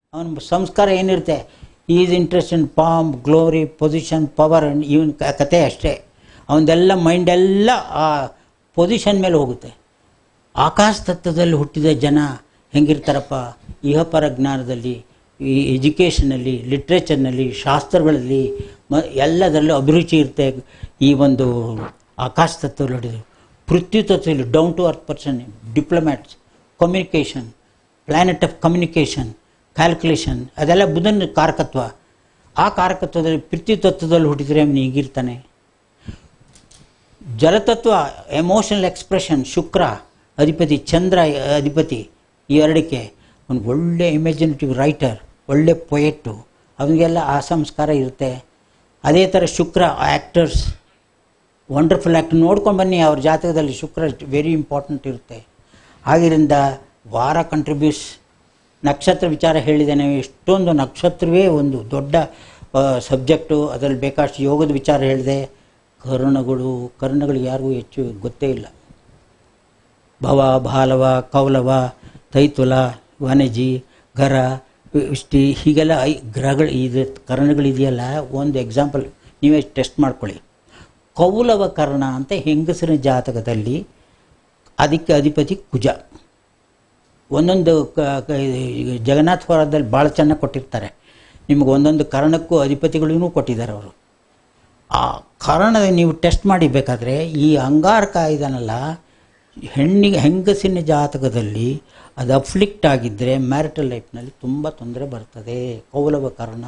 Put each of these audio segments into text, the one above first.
ಅವನ ಸಂಸ್ಕಾರ ಏನಿರುತ್ತೆ is interest in pomp glory position power and even ಕತೆ ಅಷ್ಟೇ ಅವನದೆಲ್ಲ ಮೈಂಡೆಲ್ಲ ಆ ಪೊಸಿಷನ್ ಮೇಲೆ ಹೋಗುತ್ತೆ ಆಕಾಶ ತತ್ವದಲ್ಲಿ ಹುಟ್ಟಿದ ಜನ ಹೆಂಗಿರ್ತಾರಪ್ಪ ಇಹಪರ ಜ್ಞಾನದಲ್ಲಿ ಈ ಎಜುಕೇಷನಲ್ಲಿ ಲಿಟ್ರೇಚರ್ನಲ್ಲಿ ಶಾಸ್ತ್ರಗಳಲ್ಲಿ ಮ ಎಲ್ಲದರಲ್ಲೂ ಅಭಿರುಚಿ ಇರುತ್ತೆ ಈ ಒಂದು ಆಕಾಶ ತತ್ವದಲ್ಲಿ ಹೊಡೆದು ಪೃಥ್ವಿ ತತ್ವದಲ್ಲಿ down to earth person diplomats communication planet of communication calculation ಅದೆಲ್ಲ ಬುಧನ ಕಾರಕತ್ವ ಆ ಕಾರಕತ್ವದಲ್ಲಿ ಪೃಥ್ವಿ ತತ್ವದಲ್ಲಿ ಹುಟ್ಟಿದರೆ ಅವನು ಹೀಗಿರ್ತಾನೆ ಜಲತತ್ವ ಎಮೋಷನಲ್ ಎಕ್ಸ್ಪ್ರೆಷನ್ ಶುಕ್ರ ಅಧಿಪತಿ ಚಂದ್ರ ಅಧಿಪತಿ ಈ ಎರಡಕ್ಕೆ ಒಂದು ಒಳ್ಳೆ ಇಮ್ಯಾಜಿನೇಟಿವ್ ರೈಟರ್ ಒಳ್ಳೆ ಪೊಯೆಟ್ಟು ಅವನಿಗೆಲ್ಲ ಆ ಸಂಸ್ಕಾರ ಇರುತ್ತೆ ಅದೇ ಥರ ಶುಕ್ರ ಆ್ಯಕ್ಟರ್ಸ್ ವಂಡರ್ಫುಲ್ ಆ್ಯಕ್ಟ್ ನೋಡ್ಕೊಂಡು ಬನ್ನಿ ಅವ್ರ ಜಾತಕದಲ್ಲಿ ಶುಕ್ರ ವೆರಿ ಇಂಪಾರ್ಟೆಂಟ್ ಇರುತ್ತೆ ಆಗಿರಿಂದ ವಾರ ಕಂಟ್ರಿಬ್ಯೂಸ್ ನಕ್ಷತ್ರ ವಿಚಾರ ಹೇಳಿದ್ದೇನೆ ಎಷ್ಟೊಂದು ನಕ್ಷತ್ರವೇ ಒಂದು ದೊಡ್ಡ ಸಬ್ಜೆಕ್ಟು ಅದರಲ್ಲಿ ಬೇಕಾದಷ್ಟು ಯೋಗದ ವಿಚಾರ ಹೇಳಿದೆ ಕರ್ಣಗಳು ಕರ್ಣಗಳಿಗೆ ಯಾರಿಗೂ ಹೆಚ್ಚು ಗೊತ್ತೇ ಇಲ್ಲ ಭವ ಭಾಲವ ಕೌಲವ ತೈತುಲ ವನಜಿ ಗರ ಇಷ್ಟಿ ಹೀಗೆಲ್ಲ ಐ ಗ್ರಹಗಳು ಇದು ಕರ್ಣಗಳಿದೆಯಲ್ಲ ಒಂದು ಎಕ್ಸಾಂಪಲ್ ನೀವೇ ಟೆಸ್ಟ್ ಮಾಡ್ಕೊಳ್ಳಿ ಕೌಲವ ಕರ್ಣ ಅಂತ ಹೆಂಗಸರಿನ ಜಾತಕದಲ್ಲಿ ಅದಕ್ಕೆ ಅಧಿಪತಿ ಕುಜ ಒಂದೊಂದು ಕ ಕ- ಈಗ ಜಗನ್ನಾಥ ಹೊರದಲ್ಲಿ ಭಾಳ ಚೆನ್ನಾಗಿ ಕೊಟ್ಟಿರ್ತಾರೆ ನಿಮಗೆ ಒಂದೊಂದು ಕರ್ಣಕ್ಕೂ ಅಧಿಪತಿಗಳಿಗೂ ಕೊಟ್ಟಿದ್ದಾರೆ ಅವರು ಆ ಕರ್ಣ ನೀವು ಟೆಸ್ಟ್ ಮಾಡಿ ಬೇಕಾದರೆ ಈ ಅಂಗಾರಕ ಇದನ್ನಲ್ಲ ಹೆಣ್ಣಿಗೆ ಹೆಂಗಸಿನ ಜಾತಕದಲ್ಲಿ ಅದು ಅಫ್ಲಿಕ್ಟ್ ಆಗಿದ್ದರೆ ಮ್ಯಾರಿಟಲ್ ಲೈಫ್ನಲ್ಲಿ ತುಂಬ ತೊಂದರೆ ಬರ್ತದೆ ಕೌಲವ ಕರ್ಣ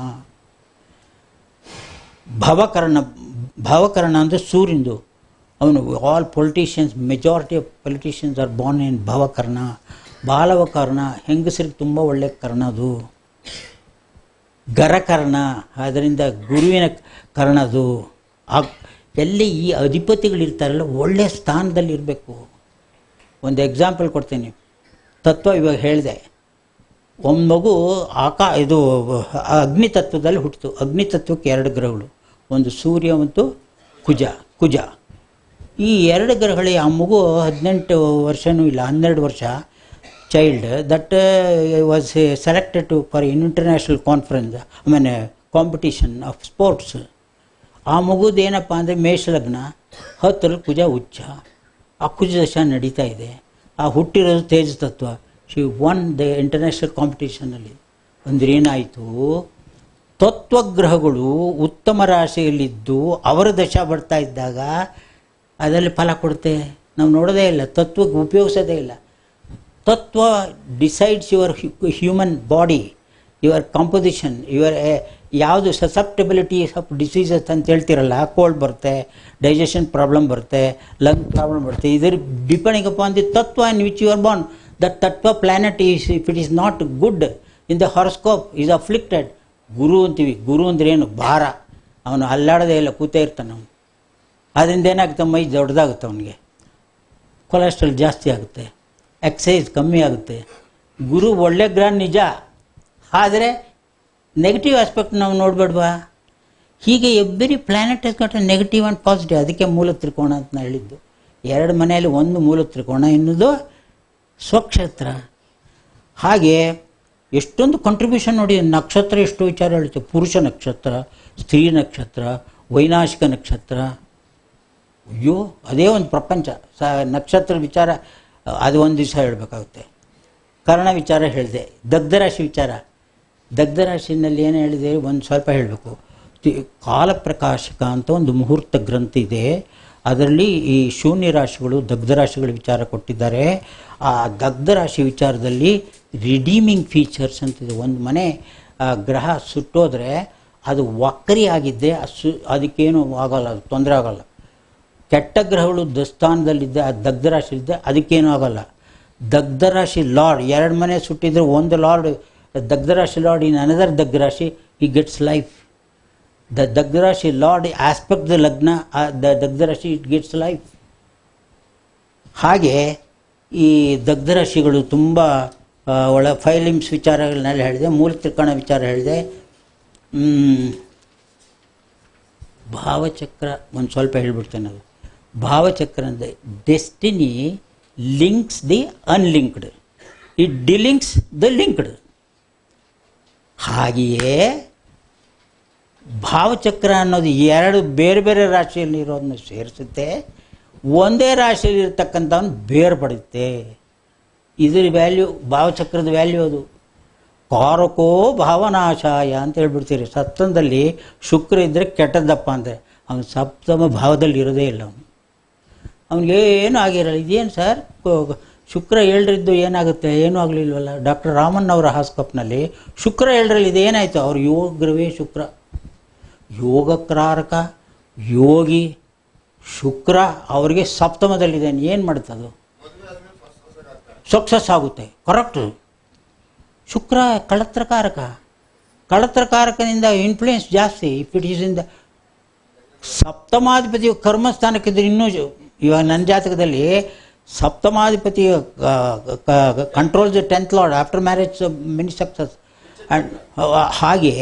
ಭವಕರ್ಣ ಭವಕರ್ಣ ಅಂದರೆ ಸೂರ್ಯಂದು ಅವನು all politicians majority of politicians are born in ಭವಕರ್ಣ ಬಾಲವ ಕರ್ಣ ಹೆಂಗಸರಿಗೆ ತುಂಬ ಒಳ್ಳೆ ಕರ್ಣ ಅದು ಗರಕರ್ಣ ಅದರಿಂದ ಗುರುವಿನ ಕರ್ಣ ಅದು ಆ ಎಲ್ಲಿ ಈ ಅಧಿಪತಿಗಳಿರ್ತಾರಲ್ಲ ಒಳ್ಳೆಯ ಸ್ಥಾನದಲ್ಲಿ ಇರಬೇಕು ಒಂದು ಎಕ್ಸಾಂಪಲ್ ಕೊಡ್ತೀನಿ ತತ್ವ ಇವಾಗ ಹೇಳಿದೆ ಒಂದು ಮಗು ಆಕಾ ಇದು ಅಗ್ನಿ ತತ್ವದಲ್ಲಿ ಹುಟ್ಟಿತು ಅಗ್ನಿ ತತ್ವಕ್ಕೆ ಎರಡು ಗ್ರಹಗಳು ಒಂದು ಸೂರ್ಯ ಮತ್ತು ಕುಜ ಕುಜ ಈ ಎರಡು ಗ್ರಹಗಳಿಗೆ ಆ ಮಗು ಹದಿನೆಂಟು ವರ್ಷನೂ ಇಲ್ಲ ಹನ್ನೆರಡು ವರ್ಷ child that was selected to for international conference I mean competition of sports ಆ ಮಗುದು ಏನಪ್ಪ ಅಂದರೆ ಮೇಷಲಗ್ನ ಹತ್ತರಲ್ಲಿ ಕುಜ ಉಚ್ಚ ಆ ಕುಜ ದಶ ನಡೀತಾ ಇದೆ ಆ ಹುಟ್ಟಿರೋದು ತೇಜ ತತ್ವ ಶಿ ಒನ್ ದ ಇಂಟರ್ನ್ಯಾಷನಲ್ ಕಾಂಪಿಟೇಷನಲ್ಲಿ ಅಂದ್ರೆ ಏನಾಯಿತು ತತ್ವಗ್ರಹಗಳು ಉತ್ತಮ ರಾಶಿಯಲ್ಲಿದ್ದು ಅವರ ದಶ ಬರ್ತಾ ಇದ್ದಾಗ ಅದರಲ್ಲಿ ಫಲ ಕೊಡುತ್ತೆ ನಾವು ನೋಡೋದೇ ಇಲ್ಲ ತತ್ವಕ್ಕೆ ಉಪಯೋಗಿಸೋದೇ ಇಲ್ಲ ತತ್ವ decides your human body your composition your ಯಾವುದು ಸಸೆಪ್ಟಬಿಲಿಟಿ ಆಫ್ ಡಿಸೀಸಸ್ ಅಂತ ಹೇಳ್ತಿರಲ್ಲ ಕೋಲ್ಡ್ ಬರುತ್ತೆ ಡೈಜೆಷನ್ ಪ್ರಾಬ್ಲಮ್ ಬರುತ್ತೆ ಲಂಗ್ ಪ್ರಾಬ್ಲಮ್ ಬರುತ್ತೆ ಇದರ ಡಿಪೆಂಡಿಂಗ್ ಅಪಾನ್ ದಿ ತತ್ವ in which you are born that ತತ್ವ planet is if it is not good in the horoscope is afflicted ಗುರು ಅಂತೀವಿ ಗುರು ಅಂದ್ರೆ ಏನು ಭಾರ ಅವನು ಅಲ್ಲಾಡೋದೇ ಇಲ್ಲ ಕೂತೇ ಇರ್ತಾನೆ ಅವನು ಅದರಿಂದ ಏನಾಗುತ್ತೆ ಮೈ ದೊಡ್ಡದಾಗುತ್ತೆ ಅವನಿಗೆ ಕೊಲೆಸ್ಟ್ರಾಲ್ ಜಾಸ್ತಿ ಆಗುತ್ತೆ ಎಕ್ಸೈಸ್ ಕಮ್ಮಿ ಆಗುತ್ತೆ ಗುರು ಒಳ್ಳೆ ಗ್ರಹ ನಿಜ ಆದರೆ ನೆಗೆಟಿವ್ ಆಸ್ಪೆಕ್ಟ್ ನಾವು ನೋಡಬೇಡ್ವಾ ಹೀಗೆ every planet has got negative and positive ಅದಕ್ಕೆ ಮೂಲ ತ್ರಿಕೋಣ ಅಂತ ನಾನು ಹೇಳಿದ್ದು ಎರಡು ಮನೆಯಲ್ಲಿ ಒಂದು ಮೂಲ ತ್ರಿಕೋಣ ಇನ್ನೊಂದು ಸ್ವಕ್ಷೇತ್ರ ಹಾಗೆ ಎಷ್ಟೊಂದು ಕಂಟ್ರಿಬ್ಯೂಷನ್ ನೋಡಿ ನಕ್ಷತ್ರ ಎಷ್ಟು ವಿಚಾರ ಹೇಳುತ್ತೆ ಪುರುಷ ನಕ್ಷತ್ರ ಸ್ತ್ರೀ ನಕ್ಷತ್ರ ವೈನಾಶಿಕ ನಕ್ಷತ್ರ ಅಯ್ಯೋ ಅದೇ ಒಂದು ಪ್ರಪಂಚ ಸ ನಕ್ಷತ್ರ ವಿಚಾರ ಅದು ಒಂದು ದಿವಸ ಹೇಳಬೇಕಾಗುತ್ತೆ ಕರ್ಣ ವಿಚಾರ ಹೇಳಿದೆ ದಗ್ಧರಾಶಿ ವಿಚಾರ ದಗ್ಧರಾಶಿನಲ್ಲಿ ಏನು ಹೇಳಿದೆ ಒಂದು ಸ್ವಲ್ಪ ಹೇಳಬೇಕು ಕಾಲಪ್ರಕಾಶಕ ಅಂತ ಒಂದು ಮುಹೂರ್ತ ಗ್ರಂಥ ಇದೆ ಅದರಲ್ಲಿ ಈ ಶೂನ್ಯ ರಾಶಿಗಳು ದಗ್ಧ ರಾಶಿಗಳ ವಿಚಾರ ಕೊಟ್ಟಿದ್ದಾರೆ ಆ ದಗ್ಧ ರಾಶಿ ವಿಚಾರದಲ್ಲಿ ರಿಡೀಮಿಂಗ್ ಫೀಚರ್ಸ್ ಅಂತಿದೆ ಒಂದು ಮನೆ ಆ, ಗ್ರಹ ಸುಟ್ಟೋದ್ರೆ ಅದು ವಕ್ರಿ ಆಗಿದ್ದೆ ಆ ಸು ಅದಕ್ಕೇನು ಆಗಲ್ಲ ಅದು ತೊಂದರೆ ಆಗಲ್ಲ ಕೆಟ್ಟ ಗ್ರಹಗಳು ದಸ್ಥಾನದಲ್ಲಿದ್ದೆ ಆ ದಗ್ಧ ರಾಶಿಲಿದ್ದೆ ಅದಕ್ಕೇನು ಆಗಲ್ಲ ದಗ್ಧ ರಾಶಿ ಲಾರ್ಡ್ ಎರಡು ಮನೆ ಸುಟ್ಟಿದ್ರೆ ಒಂದು ಲಾರ್ಡ್ ದಗ್ಧ ರಾಶಿ ಲಾರ್ಡ್ ಇನ್ ಅನದರ್ ದಗ್ಧ ರಾಶಿ ಈ ಗೆಟ್ಸ್ ಲೈಫ್ ದ ದಗ್ಧ ರಾಶಿ ಲಾರ್ಡ್ ಆಸ್ಪೆಕ್ಟ್ ದ ಲಗ್ನ ದ ದಗ್ಧ ರಾಶಿ ಇಟ್ ಗೆಟ್ಸ್ ಲೈಫ್ ಹಾಗೆ ಈ ದಗ್ಧ ರಾಶಿಗಳು ತುಂಬ ಆ, ಒಳ ಫೈಲಿಮ್ಸ್ ವಿಚಾರಗಳನ್ನೆಲ್ಲ ಹೇಳಿದೆ ಮೂಲ ತ್ರಿಕೋಣ ವಿಚಾರ ಹೇಳಿದೆ ಮ್, ಭಾವಚಕ್ರ ಒಂದು ಸ್ವಲ್ಪ ಹೇಳ್ಬಿಡ್ತೇನೆ ಅದು ಭಾವಚಕ್ರ ಅಂದರೆ destiny links the unlinked it delinks the linked ಹಾಗೆಯೇ ಭಾವಚಕ್ರ ಅನ್ನೋದು ಎರಡು ಬೇರೆ ಬೇರೆ ರಾಶಿಯಲ್ಲಿ ಇರೋದನ್ನ ಸೇರಿಸುತ್ತೆ ಒಂದೇ ರಾಶಿಯಲ್ಲಿ ಇರ್ತಕ್ಕಂಥವನ್ನ ಬೇರ್ಪಡುತ್ತೆ ಇದ್ರ ವ್ಯಾಲ್ಯೂ ಭಾವಚಕ್ರದ ವ್ಯಾಲ್ಯೂ ಅದು ಕಾರಕೋ ಭಾವನಾಶಾಯ ಅಂತ ಹೇಳ್ಬಿಡ್ತೀರಿ ಸಪ್ತಮದಲ್ಲಿ ಶುಕ್ರ ಇದ್ದರೆ ಕೆಟ್ಟದ್ದಪ್ಪ ಅಂದರೆ ಅವನು ಸಪ್ತಮ ಭಾವದಲ್ಲಿ ಇರೋದೇ ಇಲ್ಲ ಅವನು ಅವನಿಗೆ ಏನೂ ಆಗಿರಲ್ಲ ಇದೇನು ಸರ್ ಕೊ- ಶುಕ್ರ ಏಳರಿದ್ದು ಏನಾಗುತ್ತೆ ಏನೂ ಆಗಲಿಲ್ವಲ್ಲ ಡಾಕ್ಟರ್ ರಾಮನ್ ಅವರ ಹಾಸ್ಕಪ್ನಲ್ಲಿ ಶುಕ್ರ ಏಳರಲ್ಲಿ ಇದೇನಾಯಿತು ಅವ್ರ ಯೋಗ್ರವೇ ಶುಕ್ರ ಯೋಗಕ್ರಾರಕ ಯೋಗಿ ಶುಕ್ರ ಅವರಿಗೆ ಸಪ್ತಮದಲ್ಲಿದ್ದಾನೆ ಏನು ಮಾಡುತ್ತದು ಸಕ್ಸಸ್ ಆಗುತ್ತೆ ಕರೆಕ್ಟ್ ಶುಕ್ರ ಕಳತ್ರಕಾರಕ ಕಳತ್ರಕಾರಕದಿಂದ ಇನ್ಫ್ಲೂಯೆನ್ಸ್ ಜಾಸ್ತಿ if it is in the ಸಪ್ತಮಾಧಿಪತಿ ಕರ್ಮಸ್ಥಾನಕ್ಕಿದ್ರೆ ಇನ್ನೂ ಜ- ಇವಾಗ ನನ್ನ ಜಾತಕದಲ್ಲಿ ಸಪ್ತಮಾಧಿಪತಿ control the tenth lord after marriage many success and ಹಾಗೆ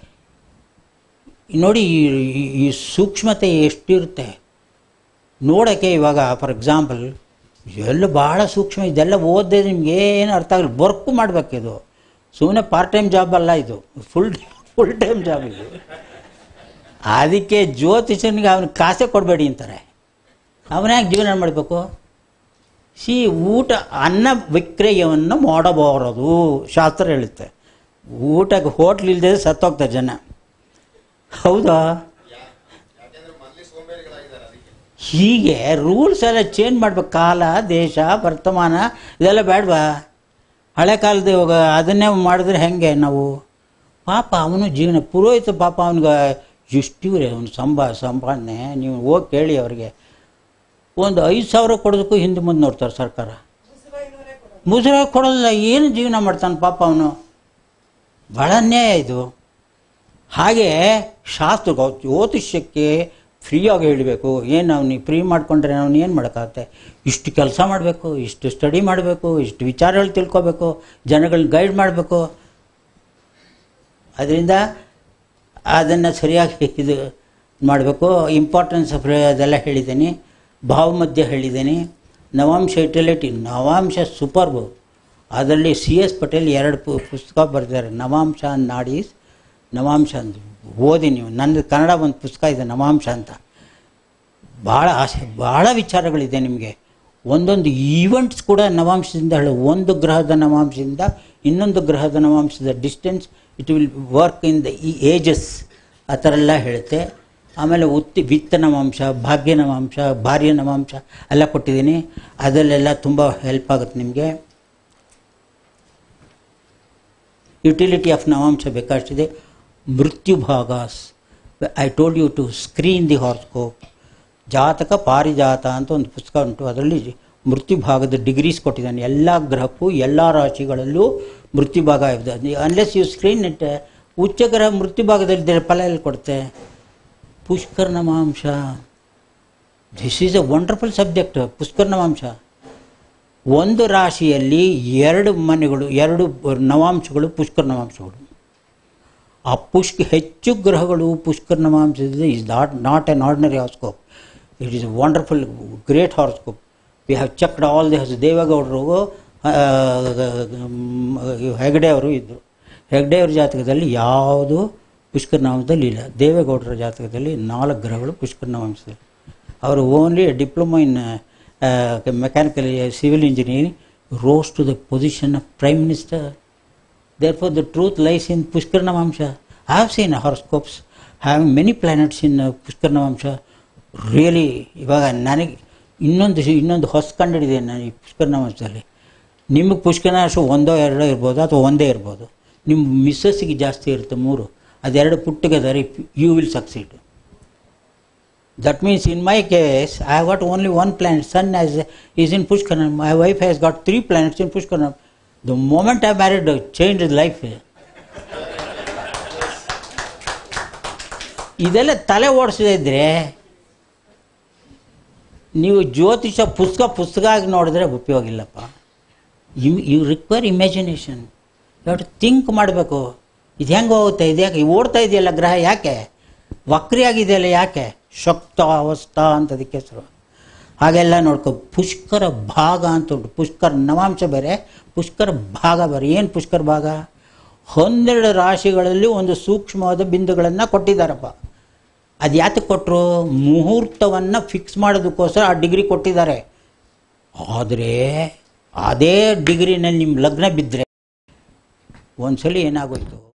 ನೋಡಿ ಈ- ಈ- ಈ ಸೂಕ್ಷ್ಮತೆ ಎಷ್ಟಿರುತ್ತೆ ನೋಡೋಕ್ಕೆ ಇವಾಗ ಫಾರ್ ಎಕ್ಸಾಂಪಲ್ ಎಲ್ಲ ಭಾಳ ಸೂಕ್ಷ್ಮ ಇದೆಲ್ಲ ಓದಿದ್ರೆ ನಿಮ್ಗೆ ಏನು ಅರ್ಥ ಆಗಲ್ಲ ವರ್ಕ್ ಮಾಡಬೇಕಿದು ಸುಮ್ಮನೆ ಪಾರ್ಟ್ ಟೈಮ್ ಜಾಬ್ ಅಲ್ಲ ಇದು ಫುಲ್ ಫುಲ್ ಟೈಮ್ ಜಾಬ್ ಇದು ಅದಕ್ಕೆ ಜ್ಯೋತಿಷನಿಗೆ ಅವನಿಗೆ ಕಾಸೆ ಕೊಡಬೇಡಿ ಅಂತಾರೆ ಅವನ್ಯಾಕೆ ಜೀವನ ಮಾಡಬೇಕು ಸಿ ಊಟ ಅನ್ನ ವಿಕ್ರಯವನ್ನು ಮಾಡಬಾರದು ಶಾಸ್ತ್ರ ಹೇಳುತ್ತೆ ಊಟಕ್ಕೆ ಹೋಟ್ಲ್ ಇಲ್ಲದೆ ಸತ್ತೋಗ್ತಾರೆ ಜನ ಹೌದಾ ಹೀಗೆ ರೂಲ್ಸ್ ಎಲ್ಲ ಚೇಂಜ್ ಮಾಡ್ಬೇಕು ಕಾಲ ದೇಶ ವರ್ತಮಾನ ಇದೆಲ್ಲ ಬೇಡವಾ ಹಳೆ ಕಾಲದ ಇವಾಗ ಅದನ್ನೇ ಮಾಡಿದ್ರೆ ಹೆಂಗೆ ನಾವು ಪಾಪ ಅವನು ಜೀವನ ಪುರೋಹಿತ ಪಾಪ ಅವನಿಗೆ ಎಷ್ಟಿವ್ರೆ ಅವನು ಸಂಬಾ ಸಂಪಾದನೆ ನೀವು ಹೋಗಿ ಕೇಳಿ ಅವರಿಗೆ ಒಂದು ಐದು ಸಾವಿರ ಕೊಡೋದಕ್ಕೂ ಹಿಂದೆ ಮುಂದೆ ನೋಡ್ತಾರೆ ಸರ್ಕಾರ ಮುಸುರಾಗಿ ಕೊಡೋದಿಲ್ಲ ಏನು ಜೀವನ ಮಾಡ್ತಾನೆ ಪಾಪ ಅವನು ಭಾಳ ಅನ್ಯಾಯ ಇದು ಹಾಗೆ ಶಾಸ್ತ್ರ ಗೌ- ಜ್ಯೋತಿಷ್ಯಕ್ಕೆ ಫ್ರೀಯಾಗಿ ಹೇಳಬೇಕು ಏನು ಅವ್ನಿಗೆ ಫ್ರೀ ಮಾಡ್ಕೊಂಡ್ರೆ ಅವ್ನು ಏನು ಮಾಡೋಕ್ಕಾಗತ್ತೆ ಇಷ್ಟು ಕೆಲಸ ಮಾಡಬೇಕು ಇಷ್ಟು ಸ್ಟಡಿ ಮಾಡಬೇಕು ಇಷ್ಟು ವಿಚಾರಗಳು ತಿಳ್ಕೊಬೇಕು ಜನಗಳನ್ನ ಗೈಡ್ ಮಾಡಬೇಕು ಅದರಿಂದ ಅದನ್ನು ಸರಿಯಾಗಿ ಇದು ಮಾಡಬೇಕು ಇಂಪಾರ್ಟೆನ್ಸ್ ಆಫ್ ಅದೆಲ್ಲ ಹೇಳಿದ್ದೀನಿ ಭಾವಮಧ್ಯ ಹೇಳಿದ್ದೀನಿ ನವಾಂಶ ಇಟಲಿಟಿ ನವಾಂಶ ಸೂಪರ್ಬು ಅದರಲ್ಲಿ ಸಿ ಎಸ್ ಪಟೇಲ್ ಎರಡು ಪು ಪುಸ್ತಕ ಬರೆದಿದ್ದಾರೆ ನವಾಂಶ ಅಂಡ್ ನಾಡೀಸ್ ನವಾಂಶ ಅಂತ ಓದಿ ನೀವು ನಂದು ಕನ್ನಡ ಒಂದು ಪುಸ್ತಕ ಇದೆ ನವಾಂಶ ಅಂತ ಭಾಳ ಆಸೆ ಭಾಳ ವಿಚಾರಗಳಿದೆ ನಿಮಗೆ ಒಂದೊಂದು ಈವೆಂಟ್ಸ್ ಕೂಡ ನವಾಂಶದಿಂದ ಹೇಳು ಒಂದು ಗ್ರಹದ ನವಾಂಶದಿಂದ ಇನ್ನೊಂದು ಗ್ರಹದ ನವಾಂಶದ distance it will work in the ಈ ಏಜಸ್ ಆ ಥರ ಎಲ್ಲ ಹೇಳುತ್ತೆ ಆಮೇಲೆ ಉತ್ತಿ ವಿತ್ತ ನವಾಂಶ ಭಾಗ್ಯ ನವಾಂಶ ಭಾರ್ಯ ನವಾಂಶ ಎಲ್ಲ ಕೊಟ್ಟಿದ್ದೀನಿ ಅದರಲ್ಲೆಲ್ಲ ತುಂಬ ಹೆಲ್ಪ್ ಆಗುತ್ತೆ ನಿಮಗೆ ಯುಟಿಲಿಟಿ ಆಫ್ ನವಾಂಶ ಬೇಕಾಷ್ಟಿದೆ ಮೃತ್ಯು ಭಾಗಾಸ್ I told you to screen the horoscope Jataka Parijata ಅಂತ ಒಂದು ಪುಸ್ತಕ ಉಂಟು ಅದರಲ್ಲಿ ಮೃತ್ಯು ಭಾಗದ ಡಿಗ್ರೀಸ್ ಕೊಟ್ಟಿದ್ದಾನೆ ಎಲ್ಲ ಗ್ರಹಕ್ಕೂ ಎಲ್ಲ ರಾಶಿಗಳಲ್ಲೂ ಮೃತ್ಯು ಭಾಗ ಇದೆ ಅನ್ಲೆಸ್ ಯು ಸ್ಕ್ರೀನ್ ಇಟ್ ಉಚ್ಚ ಗ್ರಹ ಮೃತ್ಯು ಭಾಗದಲ್ಲಿ ಫಲ ಎಲ್ಲಿ ಕೊಡುತ್ತೆ ಪುಷ್ಕರ ನವಾಂಶ this is a wonderful subject ಪುಷ್ಕರ ನವಾಂಶ ಒಂದು ರಾಶಿಯಲ್ಲಿ ಎರಡು ಮನೆಗಳು ಎರಡು ನವಾಂಶಗಳು ಪುಷ್ಕರ ನವಾಂಶಗಳು ಆ ಪುಷ್ಕ ಹೆಚ್ಚು ಗ್ರಹಗಳು ಪುಷ್ಕರ ನವಾಂಶದಿಂದ is not not an ordinary horoscope it is wonderful great horoscope we have checked all the house ದೇವೇಗೌಡರು ಆ, ಹೆಗ್ಡೆ ಅವರು ಇದ್ದರು ಹೆಗ್ಡೆ ಅವ್ರ ಜಾತಕದಲ್ಲಿ ಯಾವುದು ಪುಷ್ಕರ ನಾಮದಲ್ಲಿ ಇಲ್ಲ ದೇವೇಗೌಡರ ಜಾತಕದಲ್ಲಿ ನಾಲ್ಕು ಗ್ರಹಗಳು ಪುಷ್ಕರ ನವಾಂಶದಲ್ಲಿ ಅವರು only diploma in mechanical civil engineering rose to the position of prime minister therefore the truth lies in Pushkarnavamsha. I have seen horoscopes having many planets in uh, Pushkarnavamsha. Really ಇವಾಗ ನನಗೆ ಇನ್ನೊಂದು ಇನ್ನೊಂದು ಹೊಸ ಕಂಡಿಡಿದೆ ನಾನು ಈ ಪುಷ್ಕರನವಂಶದಲ್ಲಿ ನಿಮಗೆ ಪುಷ್ಕರನಾಶ ಒಂದೋ ಎರಡೋ ಇರ್ಬೋದು ಅಥವಾ ಒಂದೇ ಇರ್ಬೋದು ನಿಮ್ಮ ಮಿಸ್ಸಸ್ಸಿಗೆ ಜಾಸ್ತಿ ಇರುತ್ತೆ ಮೂರು ಅದೆರಡು ಪುಟ್ಟಗದರಿ you will succeed that means in my case I have got only one planet sun as is in ಪುಷ್ಕರಣ my wife has got three planets in ಪುಷ್ಕರಣ the moment I married change life ಇದೆಲ್ಲ ತಲೆ ಓಡಿಸದಿದ್ರೆ ನೀವು ಜ್ಯೋತಿಷ ಪುಸ್ತಕ ಪುಸ್ತಕ ಆಗಿ ನೋಡಿದ್ರೆ ಉಪಯೋಗ ಇಲ್ಲಪ್ಪ you you require imagination you to think ಮಾಡಬೇಕು ಇದು ಹೆಂಗೆ ಹೋಗುತ್ತೆ ಇದು ಯಾಕೆ ಓಡ್ತಾ ಇದೆಯಲ್ಲ ಗ್ರಹ ಯಾಕೆ ವಕ್ರಿ ಆಗಿದೆಯಲ್ಲ ಯಾಕೆ ಶಕ್ತ ಅವಸ್ಥಾ ಅಂತ ಅದಕ್ಕೆ ಹೆಸರು ಹಾಗೆಲ್ಲ ನೋಡ್ಕೊ ಪುಷ್ಕರ ಭಾಗ ಅಂತ ಉಂಟು ಪುಷ್ಕರ ನವಾಂಶ ಬೇರೆ ಪುಷ್ಕರ ಭಾಗ ಬೇರೆ ಏನು ಪುಷ್ಕರ ಭಾಗ ಹನ್ನೆರಡು ರಾಶಿಗಳಲ್ಲಿ ಒಂದು ಸೂಕ್ಷ್ಮವಾದ ಬಿಂದುಗಳನ್ನು ಕೊಟ್ಟಿದ್ದಾರಪ್ಪ ಅದು ಯಾತಕ್ಕೆ ಕೊಟ್ಟರು ಮುಹೂರ್ತವನ್ನು ಫಿಕ್ಸ್ ಮಾಡೋದಕ್ಕೋಸ್ಕರ ಆ ಡಿಗ್ರಿ ಕೊಟ್ಟಿದ್ದಾರೆ ಆದರೆ ಅದೇ ಡಿಗ್ರಿನಲ್ಲಿ ನಿಮ್ಮ ಲಗ್ನ ಬಿದ್ದರೆ ಒಂದ್ಸಲಿ ಏನಾಗೋಯ್ತು